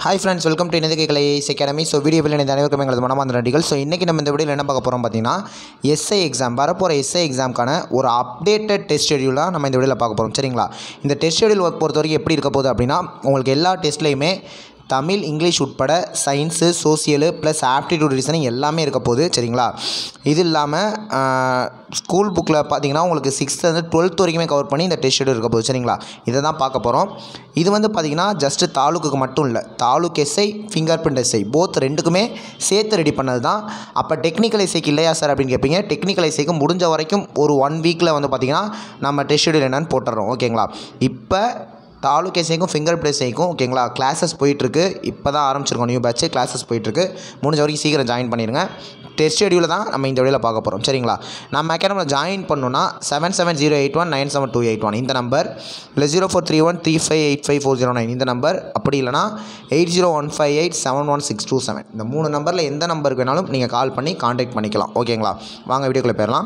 hi friends welcome to இணைய கலை academy so video பிள்ளை இந்த அனைவருக்கும் எங்களது மனமார்ந்த நன்றிகள் ஸோ இன்றைக்கி நம்ம இந்த வீடியோவில் என்ன பார்க்க போகிறோம் பார்த்தீங்கன்னா எஸ்ஐ எக்ஸாம் வரப்போகிற எஸ்ஐ எக்ஸாம்க்கான ஒரு அப்டேட்டட் டெஸ்ட் ஷெடியூலாக நம்ம இந்த வீடியோவில் பார்க்க போகிறோம் சரிங்களா இந்த டெஸ்ட் ஷெடியூல் பொறுத்த வரைக்கும் எப்படி இருக்க போகுது அப்படின்னா உங்களுக்கு எல்லா டெஸ்ட்லேயுமே தமிழ் இங்கிலீஷ் உட்பட science social plus aptitude reasoning எல்லாமே இருக்க போகுது சரிங்களா இது இல்லாமல் ஸ்கூல் புக்கில் பார்த்தீங்கன்னா உங்களுக்கு சிக்ஸ்த்துலேருந்து டுவெல்த் வரைக்குமே கவர் பண்ணி இந்த டெஸ்ட் ஷெடியூல் இருக்க போகுது சரிங்களா இதை தான் பார்க்க போகிறோம் இது வந்து பார்த்திங்கன்னா ஜஸ்ட்டு தாலுக்குக்கு மட்டும் இல்லை taluk SI fingerprint SI both ரெண்டுக்குமே சேர்த்து ரெடி பண்ணது தான் அப்போ டெக்னிக்கல் எஸ்ஐக்கு இல்லையா சார் அப்படின்னு கேட்பீங்க டெக்னிக்கல் எஸ்ஐக்கு முடிஞ்ச வரைக்கும் ஒரு ஒன் வீக்கில் வந்து பார்த்திங்கன்னா நம்ம டெஸ்ட் ஷெடியூல் என்னன்னு போட்டுறோம் ஓகேங்களா இப்போ தாலுக் எஸ்ஐக்கும் ஃபிங்கர் பிரிண்ட் எஸ்ஐக்கும் ஓகேங்களா கிளாஸஸ் போயிட்டுருக்கு இப்போ தான் ஆரம்பிச்சிருக்கோம் நியூ பேட்ச் கிளாஸஸ் போயிட்டுருக்கு முடிஞ்ச வரைக்கும் சீக்கிரம் ஜாயின் பண்ணிடுங்க டெஸ்ட் ஷெடியூலில் தான் நம்ம இந்த வீடியோவில் பார்க்க போகிறோம் சரிங்களா நம்ம அகாடமியில் ஜாயின் பண்ணணும்னா seven seven zero eight one nine seven two eight one இந்த நம்பர் இல்லை zero four three one three five eight five four zero nine இந்த நம்பர் அப்படி இல்லைனா eight zero one five eight seven one six two seven இந்த மூணு நம்பரில் எந்த நம்பருக்கு வேணாலும் நீங்கள் கால் பண்ணி காண்டாக்ட் பண்ணிக்கலாம் ஓகேங்களா வாங்க வீடியோக்குள்ளே போயிடலாம்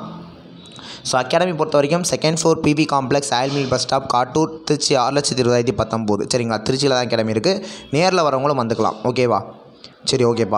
ஸோ அகாடமி பொறுத்த வரைக்கும் second floor BB complex oil mill bus stop Kattur Tiruchi ஆறு லட்சத்தி இருபதாயிரத்தி பத்தொம்போது சரிங்களா திருச்சியில் தான் அகாடமி இருக்குது நேரில் வரவங்களும் வந்துக்கலாம் ஓகேவா சரி ஓகேப்பா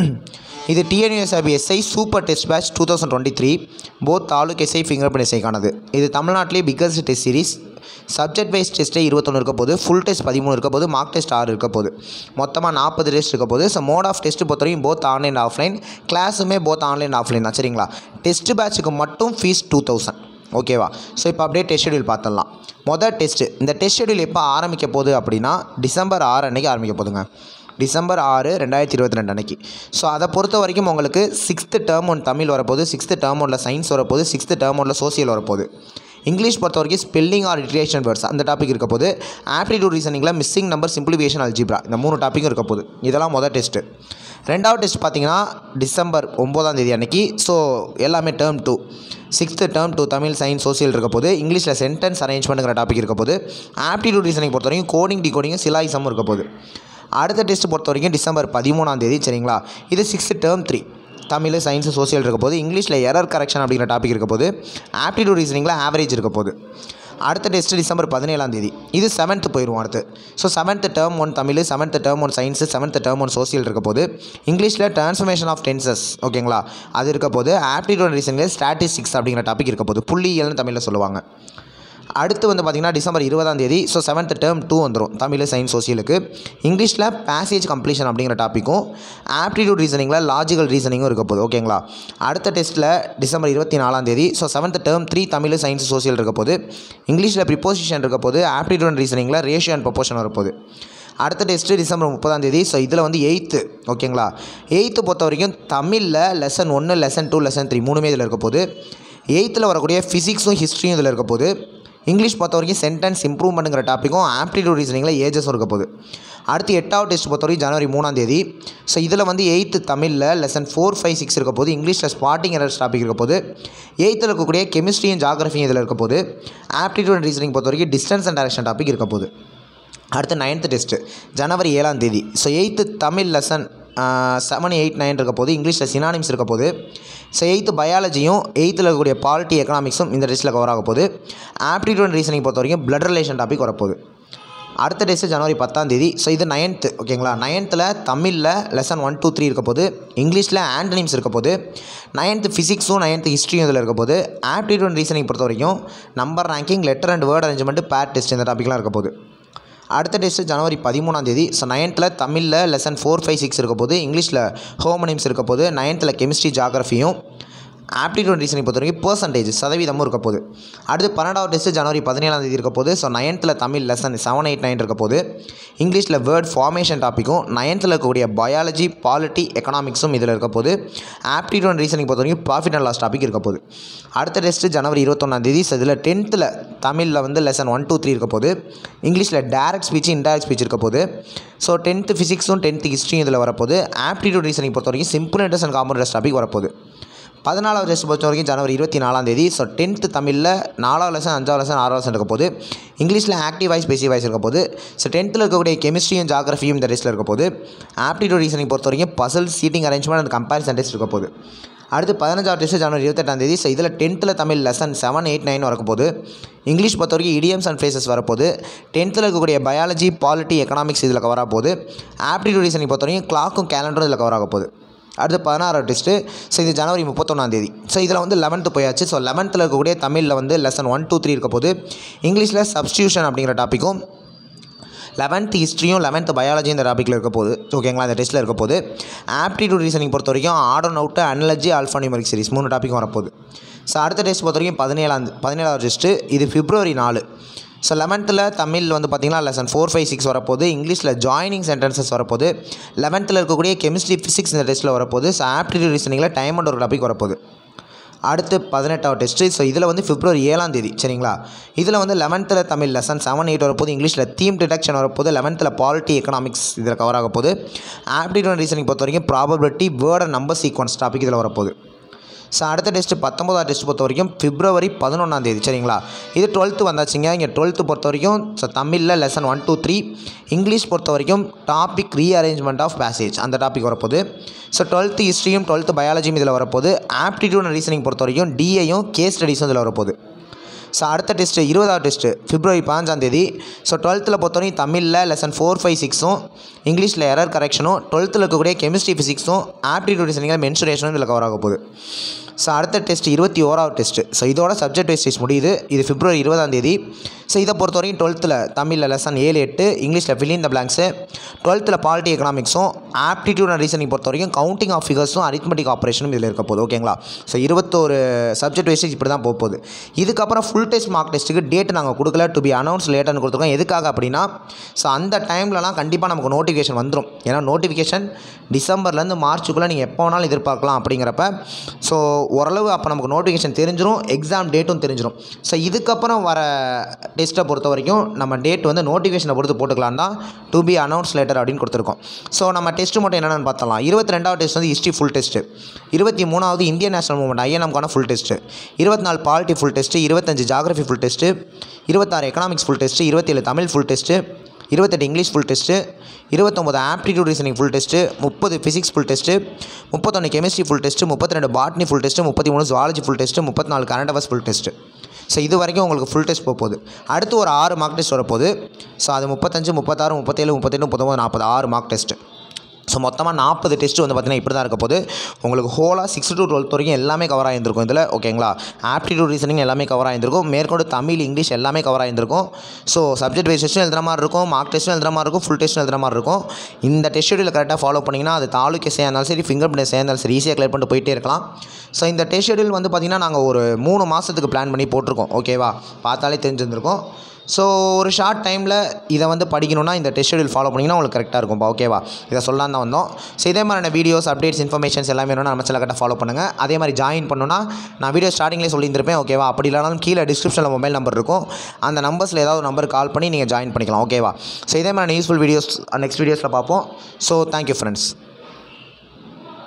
இது TNUSRB SI super test batch two thousand twenty three both taluk SI fingerprint எஸ்ஐக்கானது இது தமிழ்நாட்டிலே biggest test series subject wise டெஸ்ட்டே இருபத்தொன்று இருக்க போது ஃபுல் டெஸ்ட் பதிமூணு இருக்க போது மார்க் டெஸ்ட் ஆறு இருக்க போது மொத்தமாக நாற்பது டெஸ்ட் இருக்க போது ஸோ மோட் ஆஃப் டெஸ்ட் பொறுத்தவரைக்கும் போத் ஆன்லைன் ஆஃப்லைன் கிளாஸுமே போத் ஆன்லைன் ஆஃப்லைன் தான் சரிங்களா டெஸ்ட் பேட்சுக்கு மட்டும் ஃபீஸ் டூ தௌசண்ட் ஓகேவா ஸோ இப்போ அப்படியே டெஸ்ட் ஷெடியூல் பார்த்துடலாம் மொதல் டெஸ்ட்டு இந்த டெஸ்ட் ஷெடியூல் எப்போ ஆரம்பிக்க போகுது அப்படின்னா டிசம்பர் ஆறு அன்றைக்கி ஆரம்பிக்க போதுங்க டிசம்பர் ஆறு ரெண்டாயிரத்தி இருபத்தி ரெண்டு அன்னைக்கு ஸோ அதை பொறுத்த வரைக்கும் உங்களுக்கு சிக்ஸ்த்து டேர்ம் ஒன் தமிழ் வரப்போகுது சிக்ஸ்த்து டேர்ம் ஒன்ல சயின்ஸ் வரப்போகுது சிக்ஸ்த்து டேர்ம் ஒன்ல சோசியல் வரப்போகுது இங்கிலீஷ் பொறுத்த வரைக்கும் ஸ்பெல்லிங் ஆர் லிட்ரேஷன் வேர்ட்ஸ் அந்த டாபிக் இருக்க போது ஆப்டிடியூட் ரீசனிங்கில் மிஸ்ஸிங் நம்பர் சிம்பிளிஃபிகேஷன் அல்ஜிப்ரா இந்த மூணு டாப்பிக்கும் இருக்க போகுது இதெல்லாம் மொதல் டெஸ்ட்டு ரெண்டாவது டெஸ்ட் பார்த்தீங்கன்னா டிசம்பர் ஒம்போதாம் தேதி அன்னைக்கு ஸோ எல்லாமே term two sixth term two Tamil science social இருக்க போது இங்கிலீஷில் சென்டென்ஸ் அரேஞ்ச்மெண்ட்டுங்கிற டாபிக் இருக்க போது ஆப்டிடியூட் ரீசனிங் பொறுத்த வரைக்கும் கோடிங் டிகோடிங்கும் சிலாயிசமும் இருக்க போகுது அடுத்த டெஸ்ட் பொறுத்த வரைக்கும் டிசம்பர் பதிமூணாம் தேதி சரிங்களா இது sixth term three Tamil science social இருக்க போது இங்கிலீஷில் எரர் கரெக்ஷன் அப்படிங்கிற டாபிக் இருக்க போது ஆப்டிடியூட் ரீசனிங்கில் ஆவரேஜ் இருக்க போது அடுத்த டெஸ்ட் டிசம்பர் பதினேழாம் தேதி இது செவன்த்து போயிடுவோம் அடுத்து so seventh term one Tamil seventh term one science seventh term one social இருக்க போது இங்கிலீஷில் ட்ரான்ஸ்ஃபர்மேஷன் ஆஃப் டென்சஸ் ஓகேங்களா அது இருக்க போது ஆப்டிடியூட் ரீசனிங்கில் ஸ்டாட்டிஸ்டிக்ஸ் அப்படிங்கிற டாபிக் இருக்க போது புள்ளியல்னு தமிழில் சொல்லுவாங்க அடுத்து வந்து பார்த்திங்கன்னா டிசம்பர் இருபதாம் தேதி ஸோ செவன்த் டேர்ம் டூ வந்துடும் தமிழ் சயின்ஸ் சோசியலுக்கு இங்கிலீஷில் பேசேஜ் கம்ப்ளீஷன் அப்படிங்கிற டாப்பிக்கும் ஆப்டிடியூட் ரீசனிங்கில் லாஜிக்கல் ரீசனிங்கும் இருக்க போகுது ஓகேங்களா அடுத்த டெஸ்ட்டில் டிசம்பர் இருபத்தி நாலாம் தேதி so seventh term three Tamil science social இருக்க போது இங்கிலீஷில் ப்ரிப்போசிஷன் இருக்க போது ஆப்டிடியூட் ரீசனிங்கில் ரேஷியோ அண்ட் ப்ரொபோஷன் வரப்போகுது அடுத்த டெஸ்ட்டு டிசம்பர் முப்பதாம் தேதி ஸோ இதில் வந்து எயித்து ஓகேங்களா எயித்து பொறுத்த வரைக்கும் தமிழில் லெசன் ஒன்று லெசன் டூ லெசன் த்ரீ மூணுமே இதில் இருக்க போது எயித்தில் வரக்கூடிய ஃபிசிக்ஸும் ஹிஸ்ட்ரியும் இதில் இருக்க போது இங்கிலீஷ் பொறுத்த வரைக்கும் சென்டென்ஸ் இம்ப்ரூவ்மெண்ட்டுங்கிற டாப்பிக்கும் ஆப்டிடியூட் ரீசனிங்கில் ஏஜஸும் இருக்க போகுது அடுத்து எட்டாவது டெஸ்ட் பொறுத்த வரைக்கும் ஜனவரி மூணாம் தேதி ஸோ இதில் வந்து எயித்து தமிழில் லெசன் ஃபோர் ஃபைவ் சிக்ஸ் இருக்க போது இங்கிலீஷில் ஸ்பாட்டிங் எரர்ஸ் டாபிக் இருக்க போது எயித்தில் இருக்கக்கூடிய கெமிஸ்ட்ரியும் ஜாகிரஃபியும் இதில் இருக்க போது ஆப்டிடியூட் ரீசனிங் பொறுத்த வரைக்கும் டிஸ்டன்ஸ் அண்ட் டைரக்ஷன் டாபிக் இருக்க போது அடுத்து நைன்த்து டெஸ்ட்டு ஜனவரி ஏழாம் தேதி so eighth Tamil lesson seven eight nine இருக்க போது இங்கிலீஷில் சினானிம்ஸ் இருக்க போது ஸோ எயித்து பயாலஜியும் எயித்தில் இருக்கக்கூடிய பாலிட்டி எக்கனாமிக்ஸும் இந்த டெஸ்ட்டில் கவர் ஆக போகுது ஆப்டிடியூட் ரீசனிங் பொறுத்த வரைக்கும் பிளட் ரிலேஷன் டாபிக் வரப்போகுது அடுத்த டெஸ்ட்டு ஜனவரி பத்தாம் தேதி ஸோ இது நைன்த்து ஓகேங்களா நைன்த்தில் தமிழில் லெசன் ஒன் டூ த்ரீ இருக்க போது இங்கிலீஷில் ஆண்டனிம்ஸ் இருக்க போது நைன்த்து ஃபிசிக்ஸும் நைன்த்து ஹிஸ்ட்ரியும் இதில் இருக்க போது ஆப்டிடியூட் ரீசனிங் பொறுத்த வரைக்கும் number ranking letter and word arrangement பேர் டெஸ்ட் இந்த டாப்பிக்லாம் இருக்க போகுது அடுத்த டெஸ்ட்டு ஜனவரி பதிமூணாம் தேதி ஸோ நைன்த்தில் தமிழில் லெசன் ஃபோர் ஃபைவ் சிக்ஸ் இருக்க போது இங்கிலீஷில் ஹோமனிம்ஸ் இருக்க போது நைன்த்தில் கெமிஸ்ட்ரி ஜாகிரஃபியும் ஆப்டிடியூட் ரீசனிங் பொறுத்த வரைக்கும் பர்சன்டேஜ் சதவீதமும் இருக்க போது அடுத்து பன்னெண்டாவது டெஸ்ட்டு ஜனவரி பதினேழாம் தேதி இருக்க போது ஸோ நைன்த்தில் Tamil lesson seven eight nine இருக்க போது இங்கிலீஷில் வேர்ட் ஃபார்மேஷன் டாப்பிக்கும் நைன்த்தில் இருக்கக்கூடிய பயாலஜி பாலிட்டி எக்கனாமிக்ஸும் இதில் இருக்க போது ஆப்டிடியூட் ரீசனிங் பொறுத்த வரைக்கும் ப்ராஃபிட் அண்ட் லாஸ் டாபிக் இருக்க போது அடுத்த டெஸ்ட்டு ஜனவரி இருபத்தொன்னாம் தேதி ஸோ இதில் டென்த்தில் தமிழில் வந்து லெசன் ஒன் டூ த்ரீ இருக்க போது இங்கிலீஷில் டேரக்ட் ஸ்பீச் இன்டைரக்ட் ஸ்பீச் இருக்க போது ஸோ டென்த்து ஃபிசிக்ஸும் டென்த்து ஹிஸ்ட்ரியும் இதில் வரப்போது ஆப்டிடியூட் ரீசனிங் பொறுத்த வரைக்கும் simple interest and compound topic வரப்போகுது பதினாலாவது டெஸ்ட் பொறுத்த வரைக்கும் ஜனவரி இருபத்தி நாலாம் தேதி ஸோ டென்த்து தமிழில் நாலாவது லெசன் அஞ்சாவது லெசன் ஆறாவது லெசன் இருக்க போது இங்கிலீஷில் ஆக்டிவ் வாய்ஸ் பேசிவ் வாய்ஸ் இருக்க போது ஸோ டென்த்தில் இருக்கக்கூடிய கெமிஸ்ட்ரியும் ஜாகிரஃபியும் இந்த டெஸ்ட்டில் இருக்க போது ஆப்டிடியூட் ரீசனிங் பொறுத்த வரைக்கும் puzzle seating arrangement and comparison test இருக்க போது அடுத்து பதினஞ்சாவது டெஸ்ட் ஜனவரி இருபத்தெட்டாம் தேதி ஸோ இதில் டென்த்தில் Tamil lesson seven eight nine வரப்போகுது இங்கிலீஷ் பொறுத்த வரைக்கும் இடியம்ஸ் அண்ட் ஃப்ரேசஸ் வரப்போகுது டென்த்தில் இருக்கக்கூடிய பயாலஜி பாலிட்டி எக்கனாமிக்ஸ் இதில் கவர் ஆக போகுது ஆப்டிடியூட் ரீசனிங் பொறுத்த வரைக்கும் கிளாக்கும் கேலண்டரும் இதில் கவர் ஆக போகுது அடுத்து பதினாறாவது டெஸ்ட்டு ஸோ இது ஜனவரி முப்பத்தொன்னாம் தேதி ஸோ இதில் வந்து லெவன்த்து போயாச்சு ஸோ லெவன்த்தில் இருக்கக்கூடிய தமிழில் வந்து லெசன் ஒன் டூ த்ரீ இருக்க போது இங்கிலீஷில் சப்ஸ்டியூஷன் அப்படிங்கிற டாப்பிக்கும் லெவன்த் ஹிஸ்ட்ரியும் லெவன்த் பயாலஜி இந்த டாப்பிக்கில் இருக்க போகுது ஓகேங்களா இந்த டெஸ்ட்டில் இருக்க போது ஆப்டிடியூட் ரீசனிங் பொறுத்த வரைக்கும் order out analogy alphanumeric series மூணு டாப்பிக்கும் வரப்போகுது ஸோ அடுத்த டெஸ்ட் பொறுத்த வரைக்கும் பதினேழாம் பதினேழாவது டெஸ்ட்டு இது பிப்ரவரி நாலு ஸோ லெவன்த்தில் தமிழ் வந்து பார்த்திங்கன்னா லெசன் ஃபோர் ஃபைவ் சிக்ஸ் வரப்போகுது இங்கிலீஷில் ஜாயினிங் சென்டென்சஸ் வரப்போகுது லெவன்த்தில் இருக்கக்கூடிய கெமிஸ்ட்ரி ஃபிசிக்ஸ் இந்த டெஸ்ட்டில் வரப்போகுது ஸோ ஆப்டிடியூட் ரீசனிங்கில் டைம் அண்ட் ஒரு டாபிக் வரப்போகுது அடுத்து பதினெட்டாவது டெஸ்ட்டு ஸோ இதில் வந்து பிப்ரவரி ஏழாம் தேதி சரிங்களா இதில் வந்து லெவன்த்தில் தமிழ் லெசன் செவன் எயிட் வரப்போது இங்கிலீஷில் தீம் டிடக்ஷன் வரப்போது லெவன்த்தில் பாலிட்டி எக்கனாமிக்ஸ் இதில் கவர் ஆக போகுது ஆப்டிடியூட் ரீசனிங் பொறுத்த வரைக்கும் probability word and number sequence topic இதில் வரப்போகுது ஸோ அடுத்த டெஸ்ட்டு பத்தொம்போதாவது டெஸ்ட் பொறுத்த வரைக்கும் பிப்ரவரி பதினொன்றாம் தேதி சரிங்களா இது டுவெல்த்து வந்தாச்சுங்க இங்கே டுவெல்த்து பொறுத்த வரைக்கும் ஸோ தமிழில் lesson one two three English பொறுத்த வரைக்கும் டாபிக் ரீஅரேஞ்ச்மெண்ட் ஆஃப் பேசேஜ் அந்த டாபிக் வரப்போகுது ஸோ டுவெல்த்து ஹிஸ்ட்ரியும் டுவெல்த்து பயாலஜியும் இதில் வரப்போகுது ஆப்டிடியூட் அண்ட் ரீசனிங் பொறுத்த வரைக்கும் டிஏயும் கேஸ் ஸ்டடீஸும் இதில் வரப்போகுது ஸோ அடுத்த டெஸ்ட்டு இருபதாவது டெஸ்ட்டு பிப்ரவரி பதினஞ்சாம் தேதி ஸோ டுவெல்த்தில் பொறுத்தவரைக்கும் தமிழில் லெசன் ஃபோர் ஃபைவ் சிக்ஸும் இங்கிலீஷில் எரர் கரெக்ஷனும் டுவெல்த்தில் இருக்கக்கூடிய கெமிஸ்ட்ரி ஃபிசிக்ஸும் ஆப்டிடியூட் ரீசனிங்கில் மென்சுரேஷனும் இதில் கவர் ஆக போகுது ஸோ அடுத்த டெஸ்ட் இருபத்தி ஓராவது டெஸ்ட்டு ஸோ இதோட சப்ஜெக்ட் வைஸ் டெஸ்ட் முடியுது இது பிப்ரவரி இருபதாம் தேதி ஸோ இதை பொறுத்த வரைக்கும் டுவெல்த்தில் தமிழில் லெசன் ஏழு எட்டு இங்கிலீஷில் ஃபில்லிங் த பிளாங்க்ஸு டுவெல்த்தில் பாலிட்டி எக்கனாமிக்ஸும் ஆப்டிடியூட் அண்ட் ரீசனிங் பொறுத்த வரைக்கும் கவுண்டிங் ஆஃப் ஃபிகர்ஸும் அரித்மெட்டிக் ஆப்ரேஷனும் இதில் இருக்க போகுது ஓகேங்களா ஸோ இருபத்தோரு சப்ஜெக்ட் வைஸ் இப்படி தான் போக போகுது இதுக்கப்புறம் ஃபுல் டெஸ்ட் மார்க் டெஸ்ட்டுக்கு டேட் நாங்கள் கொடுக்கல டு பி அனௌன்ஸ் லேட்டர்னு கொடுத்துருக்கோம் எதுக்காக அப்படின்னா ஸோ அந்த டைம்லலாம் கண்டிப்பாக நமக்கு நோட்டிஃபிகேஷன் வந்துடும் ஏன்னா நோட்டிஃபிகேஷன் டிசம்பர்லேருந்து மார்ச்சுக்குள்ளே நீங்கள் எப்போ வேணாலும் எதிர்பார்க்கலாம் அப்படிங்கிறப்ப ஸோ ஓரளவு அப்போ நமக்கு நோட்டிஃபிகேஷன் தெரிஞ்சிடும் எக்ஸாம் டேட்டும் தெரிஞ்சிடும் ஸோ இதுக்கப்புறம் வர டெஸ்ட்டை பொறுத்த வரைக்கும் நம்ம டேட் வந்து நோட்டிஃபிகேஷனை பொறுத்து போட்டுக்கலாம் தான் டு பி அனௌன்ஸ் லேட்டர் அப்படின்னு கொடுத்துருக்கோம் ஸோ நம்ம டெஸ்ட்டு மட்டும் என்னென்னு பார்த்தலாம் இருபத்தி ரெண்டாவது டெஸ்ட் வந்து ஹிஸ்ட்ரி ஃபுல் டெஸ்ட்டு இருபத்தி மூணாவது இந்தியன் நேஷனல் மூவ்மெண்ட் ஐஎன்எம்கான ஃபுல் டெஸ்ட்டு இருபத்தி நாலு பாலிட்டி ஃபுல் டெஸ்ட்டு இருபத்தஞ்சு ஜாகிரஃபி ஃபுல் டெஸ்ட்டு இருபத்தாறு எக்கனாமிக்ஸ் ஃபுல் டெஸ்ட்டு இருபத்தேழு தமிழ் ஃபுல் டெஸ்ட்டு இருபத்தெட்டு இங்கிலீஷ் ஃபுல் டெஸ்ட்டு இருபத்தொம்போது ஆப்டிடியூட் ரீசனிங் ஃபுல் டெஸ்ட்டு முப்பது ஃபிசிக்ஸ் ஃபுல் டெஸ்ட்டு முப்பத்தொன்று கெமிஸ்ட்ரி ஃபுல் டெஸ்ட்டு முப்பத்தி ரெண்டு பாட்னி ஃபுல் டெஸ்ட்டு முப்பத்தி மூணு ஜுவாலஜி ஃபுல் டெஸ்ட்டு முப்பத்தி நாலு current affairs full test so இது வரைக்கும் உங்களுக்கு ஃபுல் டெஸ்ட் போக போகுது அடுத்து ஒரு ஆறு மார்க் டெஸ்ட் வரப்போகுது ஸோ அது முப்பத்தஞ்சு முப்பத்தாறு முப்பத்தேழு முப்பத்தெட்டு முப்பத்தொம்பது நாற்பது ஆறு மார்க் டெஸ்ட்டு ஸோ மொத்தமாக நாற்பது டெஸ்ட் வந்து பார்த்திங்கன்னா இப்படி தான் இருக்க போது உங்களுக்கு ஹோலாக சிக்ஸ் டு டுவெல்த் வரைக்கும் எல்லாமே கவர் ஆகியிருந்திருக்கும் இதில் ஓகேங்களா ஆப்டிடியூட் ரீசனிங் எல்லாமே கவர் ஆகியிருந்திருக்கும் மேற்கொண்டு தமிழ் இங்கிலீஷ் எல்லாமே கவர் ஆகியிருந்திருக்கும் ஸோ சப்ஜெக்ட் வைஸ் டெஸ்ட்டும் எழுதுற மாதிரி இருக்கும் மார்க் டெஸ்ட்டும் எழுதுற மாதிரி இருக்கும் ஃபுல் டெஸ்ட்டும் எழுதுற மாதிரி இருக்கும் இந்த டெஸ்ட் ஷெடியூல் கரெக்டாக ஃபாலோ பண்ணிங்கன்னா அது தாலுக்கு சேர்ந்தாலும் சரி ஃபிங்கர் பிரிண்ட் சேர்ந்தாலும் சரி ஈஸியாக கிளியர் பண்ணிட்டு போயிட்டே இருக்கலாம் ஸோ இந்த டெஸ்ட் ஷெடியூல் வந்து பார்த்திங்கன்னா நாங்கள் ஒரு மூணு மாதத்துக்கு பிளான் பண்ணி போட்டிருக்கோம் ஓகேவா பார்த்தாலே தெரிஞ்சிருந்திருக்கும் ஸோ ஒரு ஷார்ட் டைமில் இதை வந்து படிக்கணும்னா இந்த டெஸ்ட் ஷெடியூல் ஃபாலோ பண்ணிங்கன்னா உங்களுக்கு கரெக்டாக இருக்கும்ப்பா ஓகேவா இதை சொல்லலாம் தான் வந்தோம் ஸோ இதே மாதிரியான வீடியோஸ் அப்டேட்ஸ் இன்ஃபர்மேஷன்ஸ் எல்லாமே வேணும்னா நம்ம சில கரெக்டாக ஃபாலோ பண்ணுங்கள் அதே மாதிரி ஜாயின் பண்ணணும்னா நான் வீடியோ ஸ்டார்டிங்லேயே சொல்லியிருந்திருப்பேன் ஓகேவா அப்படி இல்லைனாலும் கீழே டிஸ்கிரிப்ஷனில் மொபைல் நம்பர் இருக்கும் அந்த நம்பர்ஸில் ஏதாவது ஒரு நம்பர் கால் பண்ணி நீங்கள் ஜாயின் பண்ணிக்கலாம் ஓகேவா ஸோ இதே மாதிரி யூஸ்ஃபுல் வீடியோஸ் நெக்ஸ்ட் வீடியோஸில் பார்ப்போம் ஸோ தேங்க்யூ ஃப்ரெண்ட்ஸ்